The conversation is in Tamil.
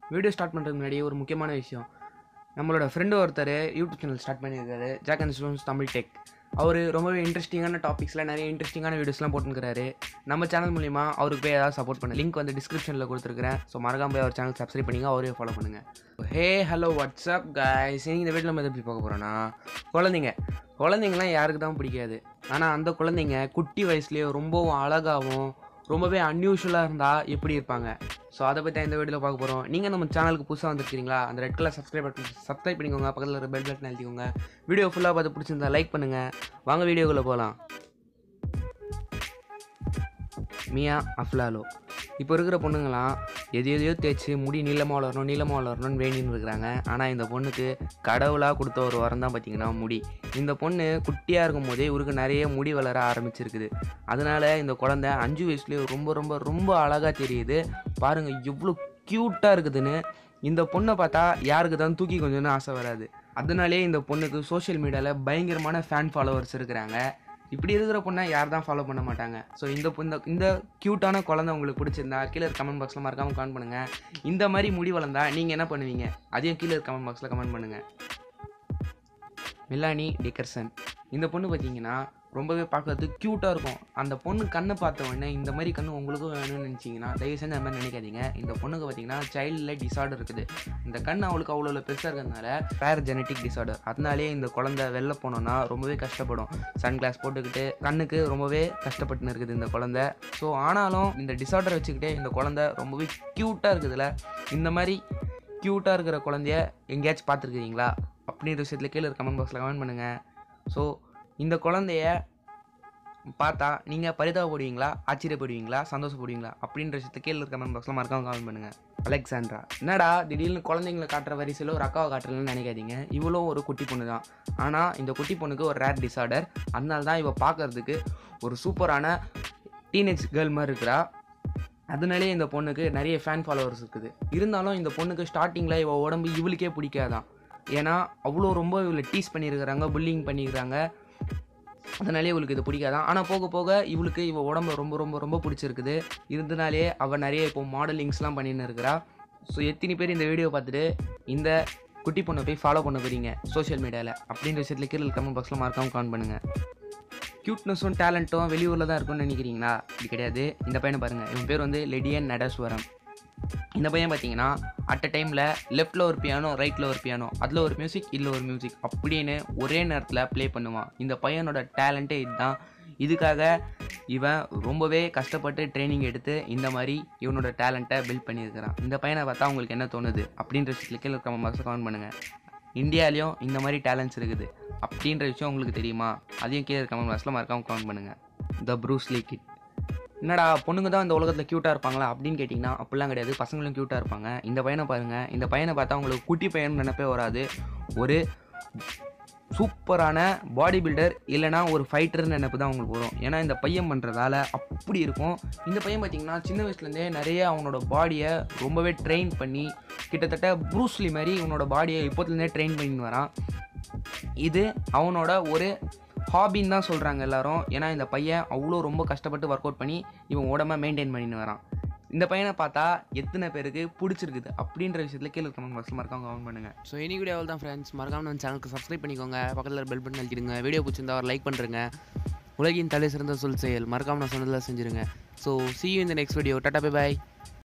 வீடியோ ஸ்டார்ட் பண்ணுறதுக்கு முன்னாடி ஒரு முக்கியமான விஷயம் நம்மளோட ஃப்ரெண்டு ஒருத்தர் யூடியூப் சேனல் ஸ்டார்ட் பண்ணியிருக்காரு Jack and students Tamil tech அவர் ரொம்பவே இன்ட்ரெஸ்டிங்கான டாபிக்ஸில் நிறைய இன்ட்ரெஸ்டிங்கான வீடியோஸ்லாம் போட்டுருக்காரு நம்ம சேனல் மூலிமா அவருக்கு போய் ஏதாவது சப்போர்ட் பண்ணு லிங்க் வந்து டிஸ்கிரிப்ஷனில் கொடுத்துருக்கிறேன் ஸோ மறக்காம போய் அவர் சேனல் சப்ஸ்கிரைப் பண்ணிங்க அவரையும் ஃபாலோ பண்ணுங்கள் ஹே ஹலோ வாட்ஸ்அப் guys இன்னைக்கு இந்த வீட்டில் நம்ம எதை எப்படி பார்க்க போகிறோன்னா குழந்தைங்க குழந்தைங்களாம் யாருக்கு தான் பிடிக்காது ஆனால் அந்த குழந்தைங்க குட்டி வயசுலேயே ரொம்பவும் அழகாகவும் ரொம்பவே அன்யூஷுவலாக இருந்தால் எப்படி இருப்பாங்க ஸோ அதை பற்றி இந்த வீடியோவில் பார்க்க போகிறோம் நீங்கள் நம்ம சேனலுக்கு புதுசாக வந்திருக்கீங்களா அந்த red colour subscribe button subscribe பண்ணிக்கோங்க பக்கத்தில் இருக்கிற பெல் பட்டன் அழுத்திக்கோங்க வீடியோ ஃபுல்லாக பார்த்து பிடிச்சிருந்தா லைக் பண்ணுங்கள் வாங்க வீடியோக்குள்ளே போகலாம் மியா அஃப்லாலோ இப்போ இருக்கிற பொண்ணுங்களாம் எது எதையோ தேய்ச்சி முடி நீளமாக வளரணும் நீளமாக வளரணும்னு வேண்டின்னு இருக்கிறாங்க ஆனால் இந்த பொண்ணுக்கு கடவுளாக கொடுத்த ஒரு வரம் தான் பார்த்தீங்கன்னா முடி இந்த பொண்ணு குட்டியாக இருக்கும் போதே இவருக்கு நிறைய முடி வளர ஆரம்பிச்சிருக்குது அதனால இந்த குழந்தை அஞ்சு வயசுலேயே ரொம்ப ரொம்ப ரொம்ப அழகாக தெரியுது பாருங்கள் எவ்வளோ க்யூட்டாக இருக்குதுன்னு இந்த பொண்ணை பார்த்தா யாருக்கு தான் தூக்கி கொஞ்சம்னு ஆசை வராது அதனாலே இந்த பொண்ணுக்கு சோஷியல் மீடியாவில் பயங்கரமான ஃபேன் ஃபாலோவர்ஸ் இருக்கிறாங்க இப்படி இருக்கிற பொண்ணை யார் தான் ஃபாலோ பண்ண மாட்டாங்க ஸோ இந்த பொ- இந்த இந்த க்யூட்டான குழந்தை உங்களுக்கு பிடிச்சிருந்தா கீழே கமெண்ட் பாக்ஸில் மறக்காமல் கமெண்ட் பண்ணுங்கள் இந்த மாதிரி முடி வளர்ந்தா நீங்கள் என்ன பண்ணுவீங்க அதையும் கீழே கமெண்ட் பாக்ஸில் கமெண்ட் பண்ணுங்கள் மிலானி டிக்கர்சன் இந்த பொண்ணு பார்த்தீங்கன்னா ரொம்பவே பார்க்கறதுக்கு க்யூட்டாக இருக்கும் அந்த பொண்ணு கண்ணை பார்த்த உடனே இந்த மாதிரி கண்ணு உங்களுக்கும் வேணும்னு நினச்சிங்கன்னா தயவு செஞ்சு அந்த மாதிரி நினைக்காதீங்க இந்த பொண்ணுக்கு பார்த்தீங்கன்னா சைல்டில் டிசார்டர் இருக்குது இந்த கண் அவளுக்கு அவ்வளோ பெருசாக இருக்கிறதுனால பேர் ஜெனட்டிக் டிசார்டர் அதனாலே இந்த குழந்தை வெளில போனோன்னா ரொம்பவே கஷ்டப்படும் சன் கிளாஸ் போட்டுக்கிட்டு கண்ணுக்கு ரொம்பவே கஷ்டப்பட்டுன்னு இருக்குது இந்த குழந்தை ஸோ ஆனாலும் இந்த டிசார்டர் வச்சுக்கிட்டே இந்த குழந்தை ரொம்பவே க்யூட்டாக இருக்குதுல்ல இந்த மாதிரி க்யூட்டாக இருக்கிற குழந்தைய எங்கேயாச்சும் பார்த்துருக்கீங்களா அப்படின்ற விஷயத்தில் கீழே கமெண்ட் பாக்ஸில் கமெண்ட் பண்ணுங்கள் ஸோ இந்த குழந்தைய பார்த்தா நீங்கள் பரிதாபப்படுவீங்களா ஆச்சரியப்படுவீங்களா சந்தோஷப்படுவீங்களா அப்படின்ற விஷயத்தை கீழே இருக்க கமெண்ட் பாக்ஸில் மறக்காம கமெண்ட் பண்ணுங்கள் அலெக்சாண்ட்ரா என்னடா திடீர்னு குழந்தைங்களை காட்டுற வரிசையில் ஒரு அக்காவை காட்டுறதுன்னு நினைக்காதீங்க இவளும் ஒரு குட்டி பொண்ணு தான் ஆனால் இந்த குட்டி பொண்ணுக்கு ஒரு ரேர் டிசார்டர் அதனால தான் இவ பார்க்கறதுக்கு ஒரு சூப்பரான டீனேஜ் கேர்ள் மாதிரி இருக்கிறா அதனாலே இந்த பொண்ணுக்கு நிறைய ஃபேன் ஃபாலோவர்ஸ் இருக்குது இருந்தாலும் இந்த பொண்ணுக்கு ஸ்டார்டிங்கில் இவ உடம்பு இவளுக்கே பிடிக்காதான் ஏன்னா அவ்வளோ ரொம்ப இவளை டீஸ் பண்ணியிருக்கிறாங்க புல்லிங் பண்ணியிருக்கிறாங்க அதனாலே இவளுக்கு இது பிடிக்காதான் ஆனால் போக போக இவளுக்கு இவ உடம்பு ரொம்ப ரொம்ப ரொம்ப பிடிச்சிருக்குது இருந்தனாலே அவள் நிறைய இப்போ மாடலிங்ஸ்லாம் பண்ணின்னு இருக்கிறா ஸோ எத்தனை பேர் இந்த வீடியோ பார்த்துட்டு இந்த குட்டி பொண்ணை போய் ஃபாலோ பண்ண போகிறீங்க சோஷியல் மீடியாவில் அப்படின்ற விஷயத்தில் கீழே கமெண்ட் பாக்ஸில் மறக்காம கமெண்ட் பண்ணுங்கள் க்யூட்னஸும் டேலண்ட்டும் வெளியூரில் தான் இருக்கும்னு நினைக்கிறீங்களா இது கிடையாது இந்த பையனை பாருங்கள் இவன் பேர் வந்து லெடியன் நடஸ்வரம் இந்த பையன் பார்த்தீங்கன்னா அட் அ டைமில் லெஃப்ட்டில் ஒரு பியானோ ரைட்டில் ஒரு பியானோ அதில் ஒரு மியூசிக் இல்லை ஒரு மியூசிக் அப்படின்னு ஒரே நேரத்தில் ப்ளே பண்ணுவான் இந்த பையனோட டேலண்ட்டே இதுதான் இதுக்காக இவன் ரொம்பவே கஷ்டப்பட்டு ட்ரைனிங் எடுத்து இந்த மாதிரி இவனோட டேலண்ட்டை பில்ட் பண்ணியிருக்கிறான் இந்த பையனை பார்த்தா உங்களுக்கு என்ன தோணுது அப்படின்ற விஷயத்தில் கீழே கமெண்ட் பாக்ஸில் கமெண்ட் பண்ணுங்கள் இந்தியாலேயும் இந்த மாதிரி டேலண்ட்ஸ் இருக்குது அப்படின்ற விஷயம் உங்களுக்கு தெரியுமா அதையும் கீழே கமெண்ட் பாக்ஸில் மறக்காம கமெண்ட் பண்ணுங்கள் த ப்ரூஸ்லி கிட் என்னடா பொண்ணுங்க தான் இந்த உலகத்தில் க்யூட்டாக இருப்பாங்களா அப்படின்னு கேட்டிங்கன்னா அப்படிலாம் கிடையாது பசங்களும் க்யூட்டாக இருப்பாங்க இந்த பையனை பாருங்கள் இந்த பையனை பார்த்தா உங்களுக்கு குட்டி பையன் நினைப்பே வராது ஒரு சூப்பரான பாடி பில்டர் இல்லைனா ஒரு ஃபைட்டர்னு நினைப்பு தான் உங்களுக்கு வரும் ஏன்னா இந்த பையன் பண்ணுறதால அப்படி இருக்கும் இந்த பையன் பார்த்தீங்கன்னா சின்ன வயசுலேருந்தே நிறைய அவனோட பாடியை ரொம்பவே ட்ரெயின் பண்ணி கிட்டத்தட்ட ப்ரூஸ்லி மாதிரி இவனோட பாடியை இப்போத்துலேருந்தே ட்ரெயின் பண்ணின்னு வரான் இது அவனோட ஒரு ஹாபின்னு தான் சொல்கிறாங்க எல்லாரும் ஏன்னா இந்த பையன் அவ்வளோ ரொம்ப கஷ்டப்பட்டு ஒர்க் அவுட் பண்ணி இவன் உடம்ப மெயின்டைன் பண்ணின்னு வரான் இந்த பையனை பார்த்தா எத்தனை பேருக்கு பிடிச்சிருக்குது அப்படின்ற விஷயத்தில் கீழே கமெண்ட் பாக்ஸில் மறக்காம கமெண்ட் பண்ணுங்கள் ஸோ இனி வீடியோ தான் ஃப்ரெண்ட்ஸ் மறக்காம நம்ம சேனலுக்கு சப்ஸ்கிரைப் பண்ணிக்கோங்க பக்கத்தில் பெல் பட்டன் அழுத்திடுங்க வீடியோ பிடிச்சிருந்தா ஒரு லைக் பண்ணுறேங்க உலகின் தலை சிறந்த சொல் செயல் மறக்காம நான் சொன்னதில் செஞ்சுருங்க so see you in the next video டாட்டா பை பாய்